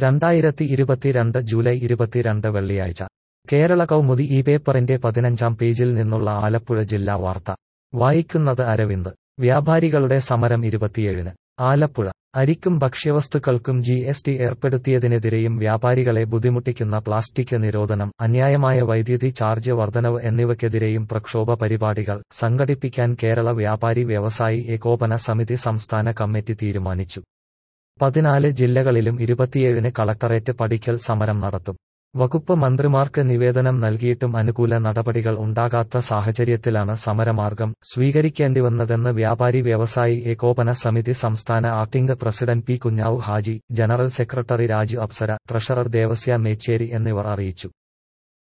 രണ്ടായിരത്തി ഇരുപത്തിരണ്ട് ജൂലൈ ഇരുപത്തിരണ്ട് വെള്ളിയാഴ്ച കേരള കൗമുദി ഈ പേപ്പറിന്റെ പതിനഞ്ചാം പേജിൽ നിന്നുള്ള ആലപ്പുഴ ജില്ലാ വാർത്ത വായിക്കുന്നത് അരവിന്ദ് വ്യാപാരികളുടെ സമരം ഇരുപത്തിയേഴിന് ആലപ്പുഴ അരിക്കും ഭക്ഷ്യവസ്തുക്കൾക്കും ജി എസ് ടി ഏർപ്പെടുത്തിയതിനെതിരെയും വ്യാപാരികളെ ബുദ്ധിമുട്ടിക്കുന്ന പ്ലാസ്റ്റിക് നിരോധനം അന്യായമായ വൈദ്യുതി ചാർജ് വർധനവ് എന്നിവയ്ക്കെതിരെയും പ്രക്ഷോഭ പരിപാടികൾ സംഘടിപ്പിക്കാൻ കേരള വ്യാപാരി വ്യവസായി ഏകോപന സമിതി സംസ്ഥാന കമ്മിറ്റി തീരുമാനിച്ചു പതിനാല് ജില്ലകളിലും ഇരുപത്തിയേഴിന് കളക്ടറേറ്റ് പടിക്കൽ സമരം നടത്തും വകുപ്പ് മന്ത്രിമാർക്ക് നിവേദനം നൽകിയിട്ടും അനുകൂല നടപടികൾ ഉണ്ടാകാത്ത സാഹചര്യത്തിലാണ് സമരമാർഗം സ്വീകരിക്കേണ്ടിവന്നതെന്ന് വ്യാപാരി വ്യവസായി ഏകോപന സമിതി സംസ്ഥാന acting president P Kunjavu Haji general secretary Raju Apsara treasurer Devasya Mechery എന്നിവർ അറിയിച്ചു